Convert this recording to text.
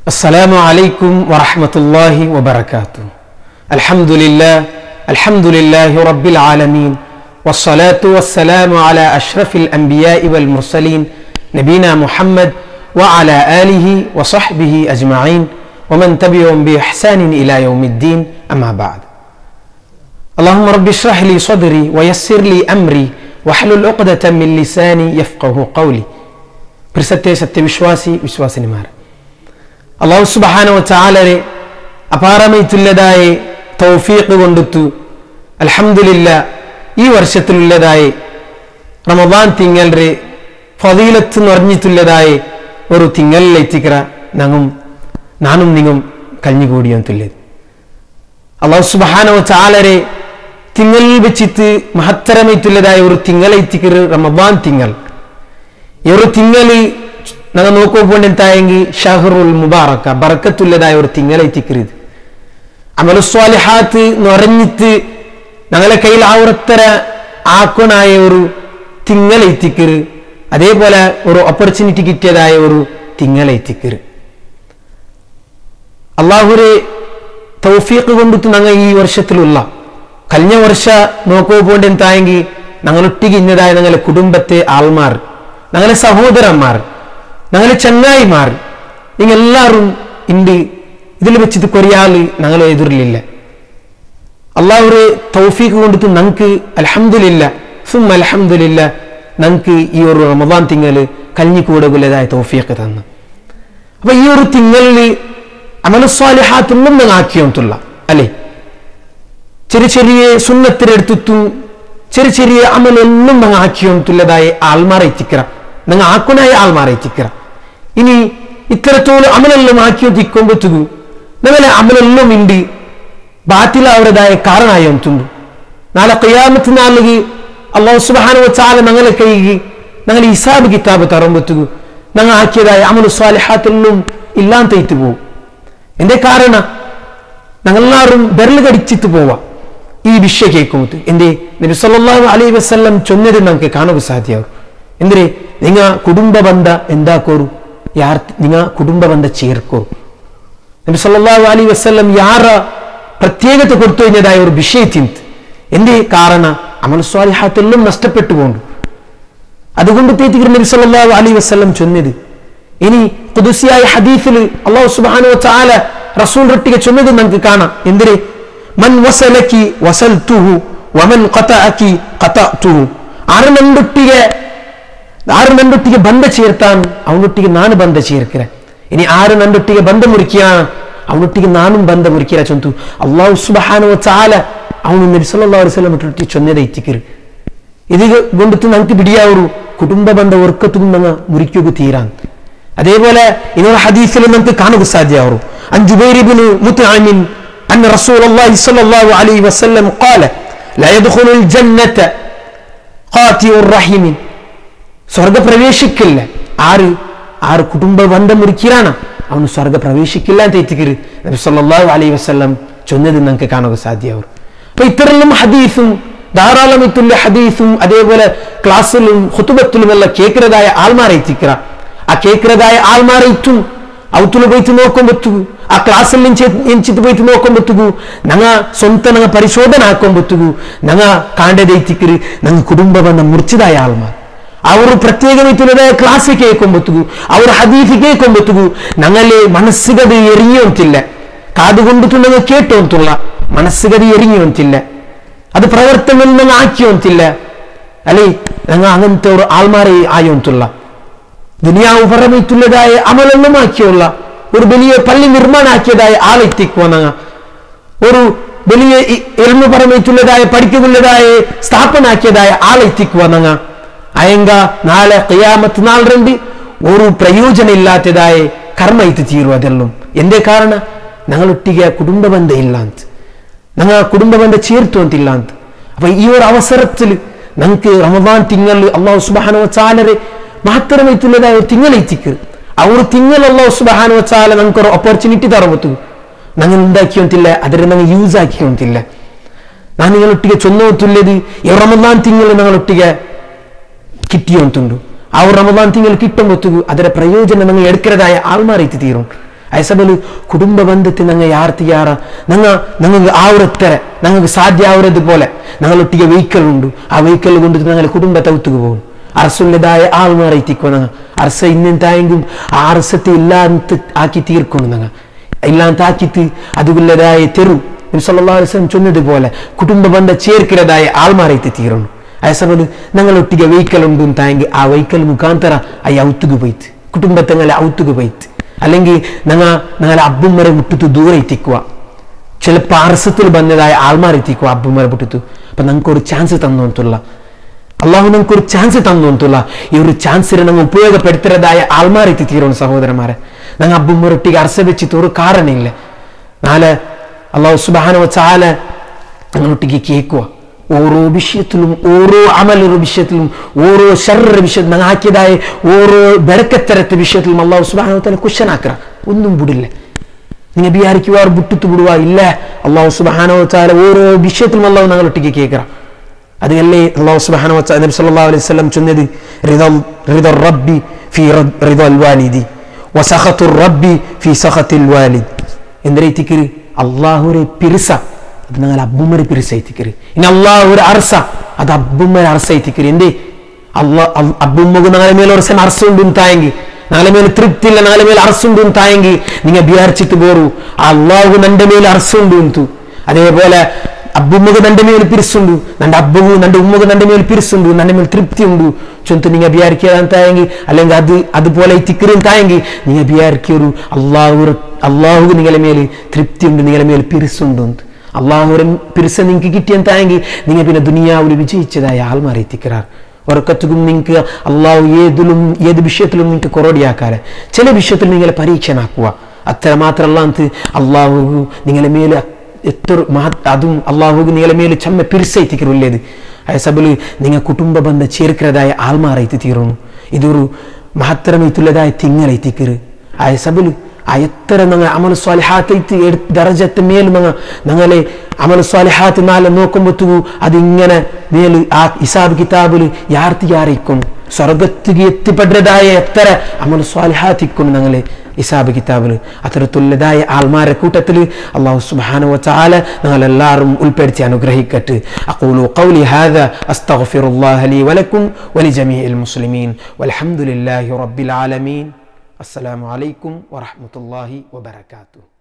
السلام عليكم ورحمة الله وبركاته الحمد لله الحمد لله رب العالمين والصلاة والسلام على أشرف الأنبياء والمرسلين نبينا محمد وعلى آله وصحبه أجمعين ومن تبعهم بإحسان إلى يوم الدين أما بعد اللهم رب اشرح لي صدري ويسر لي أمري واحلل عقدة من لساني يفقه قولي പ്രിസത്തെ സത്യവിശ്വാസി വിശ്വാസിനിമാർ അള്ളാഹു സുബാനോ ചാലരെ അപാരമയത്തുള്ളതായ തൗഫീഖ് കൊണ്ടുത്തു അൽഹംദുലില്ല ഈ വർഷത്തിലുള്ളതായ റമദാൻ തിങ്ങൽറെ ഫതീലത്ത് നിറഞ്ഞിട്ടുള്ളതായ ഒരു തിങ്ങലിലെത്തിക്കറ ഞങ്ങും നാനും നിങ്ങും കഞ്ഞുകൂടിയും തുല്യത് അള്ളാഹു സുബാനോ ചാലരെ തിങ്ങലിൽ വെച്ചിട്ട് മഹത്തരമയത്തുള്ളതായ ഒരു തിങ്ങളെത്തിക്കറ് റമദാൻ തിങ്ങൾ ഈ ഒരു തിങ്ങല് ഞങ്ങൾ നോക്കുമ്പോണ്ടെന്തായെങ്കിൽ ഷഹറുൽ മുബാറക്ക ബറക്കത്തുള്ളതായ ഒരു തിങ്ങളെത്തിക്കരുത് അമലുസ്വാലിഹാത്ത് നിറഞ്ഞിട്ട് ഞങ്ങളെ കയ്യിൽ ആവുറത്തര ആക്കണായ ഒരു തിങ്ങളെത്തിക്കര് അതേപോലെ ഒരു ഓപ്പർച്യൂണിറ്റി കിട്ടിയതായ ഒരു തിങ്ങളെത്തിക്കര് അള്ളാഹുരെ തൗഫീഖ് കൊണ്ടിട്ട് ഞങ്ങൾ ഈ വർഷത്തിലുള്ള കഴിഞ്ഞ വർഷ നോക്കുമ്പോൾ എന്തായെങ്കിൽ ഞങ്ങളൊട്ടിക്ക് ഇന്നതായ ഞങ്ങളെ കുടുംബത്തെ ആൾമാർ ഞങ്ങളെ സഹോദരന്മാർ ഞങ്ങളെ ചങ്ങായിമാർ നിങ്ങളെല്ലാവരും ഉണ്ട് ഇതിൽ വെച്ചിട്ട് കൊറിയാള് ഞങ്ങളെ എതിരിലില്ല അള്ളാഹുരെ തൗഫീഖ് കൊണ്ടിട്ട് ഞങ്ങൾക്ക് അലഹമില്ല സും അലഹമില്ല ഞങ്ങൾക്ക് ഈ ഒരു റമദാൻ തിങ്ങല് കഞ്ഞിക്കൂടകുലതായ തൗഫീഖ് തന്നു അപ്പൊ ഈ ഒരു തിങ്ങലില് അമലസ്വാലിഹാത്തൊന്നും ഞങ്ങൾ ആക്കിയോത്തുള്ള അല്ലേ ചെറിയ ചെറിയ സുന്നത്തിനെടുത്തും ചെറിയ ചെറിയ അമലൊന്നും ഞങ്ങൾ ആക്കിയോത്തുള്ളതായ ആൾമാരെ എത്തിക്കറ നിങ്ങൾ ആക്കുനായ ആൾമാരെ എത്തിക്കറ ഇനി ഇത്തരത്തോളം അമലെല്ലാം ആക്കിയോ തിക്കുമ്പോഴത്തേക്കു നിങ്ങളെ അമലെല്ലാം ഉണ്ട് ബാത്തിലാവരതായ കാരണമായോത്തുണ്ട് നാളെ കയ്യാമത്ത് നാളില് അള്ളാഹു സുബാന വെച്ചാല് ഞങ്ങളെ കൈകി ഞങ്ങൾ ഇസാബ് കിതാബ് തറുമ്പോഴത്തേക്കു ഞങ്ങൾ ആക്കിയതായ അമലു സ്വാലിഹാത്തെല്ലാം ഇല്ലാൻ തയ്ത്തു പോകും എന്റെ കാരണം ഞങ്ങളെല്ലാവരും ബെരൽ കടിച്ചിട്ട് പോവാ ഈ വിഷയ കേൾക്കുമ്പോൾ എന്തേ നബി സല്ലല്ലാഹു അലൈഹി വസല്ലം ചൊന്നത് നമുക്ക് കാണുക സാധ്യമാവും എന്തിനെ നിങ്ങ കുടുംബ ബന്ധ എന്താക്കോರು ಯಾರ್ ನಿಂಗ ಕುಟುಂಬ ಬಂಧ ചേർക്കോರು നബി സല്ലല്ലാഹു അലൈഹി വസല്ലം ಯಾರ പ്രത്യേകത കൊടുത്തു കഴിഞ്ഞതായ ഒരു വിഷയത്തിന്ത് എന്തേ കാരണ അമൽ സ്വാലിഹാത്തെല്ലാം നഷ്ടപ്പെട്ടു പോണ്ടു അതുകൊണ്ട് തേറ്റിക്കർ നബി സല്ലല്ലാഹു അലൈഹി വസല്ലം ചൊന്നത് ഇനി കുതുസിയായ ഹദീഫിൽ അള്ളാഹു സുബ്ഹാനഹു വതആല റസൂൽ റൊട്ടിಗೆ ചൊന്നത് നമുക്ക് കാണാം എന്തിനെ മൻ വസലക്കി വസൽതുഹു വമൻ ഖതഅക്കി ഖതഅതുഹു ആറ് നണ്ടൊട്ടിಗೆ ആറ് നണ്ടൊಟ್ಟಿಗೆ ಬಂಧ ചേർത്താൻ അവനൊಟ್ಟಿಗೆ ನಾನು ಬಂಧ ചേർக்கிறேன் ഇനി ആറ് നണ്ടൊಟ್ಟಿಗೆ ಬಂಧ മുറിക്കുകയാണ് അവനൊಟ್ಟಿಗೆ നാനും ಬಂಧ മുറിക്കില്ല ചൊന്തു അള്ളാഹു സുബ്ഹാനഹു വതആല ಅವನು നബി സല്ലല്ലാഹു അലൈഹി വസല്ലം റൊട്ടി ചൊന്നത് ഇത്തിക്കರು ഇത് കൊണ്ടിട്ട് നമുക്ക് പിടിയാവൂ കുടുംബ ബന്ധ ഒർക്കത്തും ഞങ്ങൾ മുറിക്കുക തീരാൻ അതേപോലെ ഇന്നൊരു ഹദീസിൽ നമുക്ക് കാണുക സാധ്യമാവും عن جبير بن مطعم أن رسول الله صلى الله عليه وسلم قال لا يدخل الجنة قاطع الرحم സ്വർഗ പ്രവേശിക്കില്ല ആര് ആര് കുടുംബ ബന്ധം മുറിക്കിറാണ് അവന് സ്വർഗ പ്രവേശിക്കില്ല എന്ന് തെറ്റിക്കര് നബി സല്ലല്ലാഹു അലൈഹി വസല്ലം ചൊന്നത് നമുക്ക് കാണുക സാധ്യമാവും അപ്പൊ ഇത്തരം ഹദീസും ധാരാളം ഇത്തുള്ള ഹദീസും അതേപോലെ ക്ലാസ്സിലും ഹുത്തുബത്തിലും എല്ലാം കേൾക്കുന്നതായ ആൾമാരെ എത്തിക്കുക ആ കേൾക്കുന്നതായ ആൾമാരെ ഇറ്റും ഔത്തുలు പോയിട്ട് നോക്കുമ്പോഴത്തു ആ ക്ലാസ്സിൽ ಎಂಚಿತ್ പോയിട്ട് നോക്കുമ്പോഴത്തു ഞങ്ങ സ്വന്തം ഞങ്ങ പരിശോധന ആക്കുമ്പോഴത്തു ഞങ്ങ കാണ്ടതെത്തിക്കര് ഞങ്ങ കുടുംബ ബന്ധം മുറിച്ചതായ ആൾമാർ ಅವರು ಪ್ರತ್ಯೇಕವಿತ್ತುള്ളದಾಯ ಕ್ಲಾಸ್ ಕೇಳ್ಕೊಂಬತ್ತುಗು ಅವರ ಹದೀಫಿ ಕೇಳ್ಕೊಂಬತ್ತುಗು ഞങ്ങളെ മനസ്സുകത് എറിഞ്ഞോന്തില്ല കാതുകൊണ്ടിട്ട് ഞങ്ങൾ കേട്ടോന്തുള്ള മനസ്സുകത് എറിഞ്ഞോന്തില്ല അത് പ്രവർത്തനം ഞങ്ങൾ ആക്കിയോന്തില്ല അല്ലേ ഞങ്ങൾ അങ്ങനത്തെ ഒരു ആൾമാരെ ആയോന്തുള്ള ദുനിയാവ് പുറമേറ്റുള്ളതായ അമലൊന്നും ആക്കിയുള്ള ഒരു വലിയ പള്ളി നിർമ്മാണം ആക്കിയതായ ആളെത്തിക്കുവാ ഞങ്ങൾ ഒരു വലിയ എൽമ പുറമേറ്റുള്ളതായ പഠിക്കുള്ളതായ സ്ഥാപന ആക്കിയതായ ആളെത്തിക്കുവാ ഞങ്ങൾ അയങ്ക നാളെ qiyaമത്ത് നാൾ രണ്ട് ഒരു പ്രയോജനം ഇല്ലാത്തതായ കർമ്മ ഇത് തീരും അതെല്ലാം എന്തേ കാരണം ഞങ്ങളൊട്ടിಗೆ കുടുംബ ബന്ധം ഇല്ലാന്ത് ഞങ്ങൾ കുടുംബ ബന്ധം ചേർത്തു ಅಂತಿല്ലാಂತ അപ്പൊ ഈ ഒരു അവസരത്തിൽ ഞങ്ങൾക്ക് റമദാൻ തിങ്കൾ അള്ളാഹു സുബാനോ ചാലരെ മഹത്തരമൈത്തുള്ളതായ ഒരു തിങ്കളെത്തിക്ക് ആ ഒരു തിങ്കൾ അള്ളാഹു സുബാനോ ചാല ഞങ്ങൾക്ക് ഒരു ഓപ്പർച്യൂണിറ്റി തറമ്പത്തു ഞങ്ങൾ ഉണ്ടാക്കിയോന്തില്ല അതിനെ ഞങ്ങൾ യൂസ് ആക്കിയോന്തില്ല ഞാൻ നിങ്ങളൊಟ್ಟಿಗೆ ചൊന്നോത്തുള്ളത് ഈ റമദാൻ തിങ്കൾ ഞങ്ങളൊಟ್ಟಿಗೆ കിട്ടിയോന്തുണ്ടു ആ ഒരു റമദാൻ തിങ്കൾ കിട്ടുമ്പോഴത്തേക്ക് ಅದರ ಪ್ರಯೋಜನ ನಮಗೆ ಎಡ್ಕಿರದಾಯ ಆಲ್ಮಾರೈತಿ ತೀರು അയസബല് കുടുംബ ബന്ധത്തിൽ ഞങ്ങൾ യാർത്തിയാറ ഞങ്ങൾ ഞങ്ങൾക്ക് ആവുറത്തര ഞങ്ങൾക്ക് സാധ്യ ആവുന്നത് പോലെ ഞങ്ങളൊട്ടിಗೆ വെഹിക്കൽ ഉണ്ട് ആ വെഹിക്കൽ കൊണ്ട് ഞങ്ങൾ കുടുംബത്തെ ഒത്തുക പോകും അറസുള്ളതായ ആൾമാരെ എത്തിക്കോ ഞങ്ങൾ അറസ ഇന്നെന്തായെങ്കിലും ആ അറസത്തെ ഇല്ലാത്ത ആക്കി തീർക്കണം ഞങ്ങൾ ഇല്ലാത്ത ആക്കിത്ത് അതുള്ളതായ തെരു നബിസ്വല്ലാസ്ലം ചൊന്നതുപോലെ കുടുംബ ബന്ധ ചേർக்கிறതായ ആൾമാരെ എത്തി തീരണം അയസബല് ഞങ്ങളൊട്ടിಗೆ വെഹിക്കൽ ഉണ്ട് തായെങ്കിൽ ആ വെഹിക്കൽ മുഖാന്തര അയ്യ ഔത്തുക പോയിട്ട് കുടുംബത്തെ ഔത്തുക പോയിട്ട് അല്ലെങ്കിൽ ഞങ്ങൾ ഞങ്ങളെ അബ്ബുമ്മരെ വിട്ടിട്ട് ദൂരെ എത്തിക്കുക ചിലപ്പോൾ അറസത്തിൽ ಬಂದതായ ആൾമാരെ എത്തിക്കുക അബ്ബുമ്മരെ വിട്ടിട്ട് അപ്പൊ ഞങ്ങൾക്ക് ഒരു ചാൻസ് തന്നു ಅಂತಲ್ಲ അള്ളാഹു ഞങ്ങൾക്ക് ഒരു ചാൻസ് തന്നു ಅಂತಲ್ಲ ഈ ഒരു ചാൻസിനെ ഞങ്ങൾ ഉപയോഗപ്പെടുത്തരുതായ ആൾമാരെ എത്തി തീരണം സഹോദരന്മാരെ ഞങ്ങൾ അബ്ബുമ്മരൊട്ടിಗೆ അറസ വെച്ചിട്ട് ഒരു കാരണമില്ല നാളെ അള്ളാഹു സുബാന ചാല ഞങ്ങളൊട്ടിಗೆ കേൾക്കുക ഓരോ വിഷയത്തിലും ഓരോ അമലൊരു വിഷയത്തിലും ഓരോ ശരീര വിഷയത്തിൽ ഞങ്ങൾ ആക്കിയതായ ഓരോ ബെരക്കത്തരത്തെ വിഷയത്തിലും അള്ളാഹു സുബാനത്തല കുശനാക്കറ ഒന്നും വിടില്ല നിങ്ങൾ വിചാരിക്കുക വിട്ടിട്ട് വിടുക ഇല്ല അള്ളാഹു സുബാനോ ചാല ഓരോ വിഷയത്തിലും അള്ളാഹു ഞങ്ങൾ ഒട്ടിക്ക് കേൾക്കറ അതല്ലേ അള്ളാഹു സുബാനോ നബി സല്ലല്ലാഹു അലൈഹി വസല്ലം ചൊന്നത് റിദൽ റിദൽ റബ്ബി ഫി റിദൽ വാലിദി വസഖത്തുർ റബ്ബി ഫി സഖത്തിൽ വാലിദ് എന്തരൈത്തിക്ക് അള്ളാഹുരെ പിരിസ അത് ഞങ്ങൾ അബ്ബുമ്മരെ പിരിസൈത്തിക്കര് ഇനി അള്ളാഹു ഒരു അർസ അത് അബ്ബുമ്മരെ അർസൈത്തിക്കര് എന്തേ അള്ളാഹ് അബ്ബുമ്മക്ക് ഞങ്ങളെ മേലെ ഒരു അർസുണ്ട് തായെങ്കിൽ ഞങ്ങളെ മേലെ തൃപ്തി ഇല്ല ഞങ്ങളെ മേലെ അർസുണ്ട് തായെങ്കിൽ നിങ്ങൾ വിചാരിച്ചിട്ട് പോറു അള്ളാഹു നന്റെ മേലെ അർസുണ്ട് എന്തു അതേപോലെ അബ്ബുമ്മക്ക് നന്റെ മേലെ പിരിസുണ്ട് നന്റെ അബ്ബുgu നന്റെ ഉമ്മക്ക് നന്റെ മേലെ പിരിസുണ്ട് നന്റെ മേലെ തൃപ്തി ഉണ്ട് ചൊന്ത് നിങ്ങൾ വിചാരിക്കാൻ തായെങ്കിൽ അല്ലെങ്കിൽ അത് അതുപോലെ തിക്കറും തായെങ്കിൽ നിങ്ങൾ വിചാരിക്കൊരു അള്ളാഹു അള്ളാഹു നിങ്ങളെ മേലെ തൃപ്തി ഉണ്ട് നിങ്ങളെ മേലെ പിരിസുണ്ട് എന്ന് അള്ളാഹുരം പിരിസ നിങ്ങൾക്ക് കിട്ടിയെന്തായെങ്കിൽ നിങ്ങൾ പിന്നെ ദുനിയാവിൽ വിജയിച്ചതായ ആൾമാരെ എത്തിക്കറാർ ഉറക്കത്തും നിങ്ങൾക്ക് അള്ളാഹു ഏതിലും ഏത് വിഷയത്തിലും നിങ്ങൾക്ക് കൊറോടിയാക്കാറ് ചില വിഷയത്തിൽ നിങ്ങളെ പരീക്ഷനാക്കുക അത്ര മാത്രമല്ല എന്ന് അള്ളാഹു നിങ്ങളെ മേലെ എത്ര മഹ അതും അള്ളാഹു നിങ്ങളെ മേലെ ചമ്മ പിരിസ എത്തിക്കറില്ലേത് അയസബിൽ നിങ്ങൾ കുടുംബ ബന്ധ ചേർக்கிறതായ ആൾമാരെ എത്തി തീരുന്നു ഇതൊരു മഹത്തരമൈത്തുള്ളതായ തിങ്ങളെ എത്തിക്കറ് അയസബിൽ ആ എത്ര ഞങ്ങൾ അമൽ സ്വാലിഹാത്ത് ദറജത്ത് മേൽ ഞങ്ങളെ അമൽ സ്വാലിഹാത്ത് നാളെ നോക്കുമ്പോഴത്തേക്കു അതിങ്ങനെ മേൽ ആ ഇസാബ് കിതാബിൽ യാർത്തി യാറിക്കും സ്വർഗത്തിക്ക് എത്തിപ്പെട്ടതായ എത്ര അമൽ സ്വാലിഹാത്തിക്കും ഞങ്ങളെ ഇസാബ് കിതാബിൽ അത്തരത്തുള്ളതായ ആൾമാരെ കൂട്ടത്തിൽ അള്ളാഹു സുബ്ഹാനഹു വതആല ഞങ്ങളെല്ലാവരും ഉൾപ്പെടുത്തി അനുഗ്രഹിക്കട്ടെ അഖൂലു ഖൗലി ഹാദ അസ്തഗ്ഫിറുല്ലാഹ ലി വലക്കും വലിജമീഇൽ മുസ്ലിമീൻ വൽഹംദുലില്ലാഹി റബ്ബിൽ ആലമീൻ السلام عليكم ورحمة الله وبركاته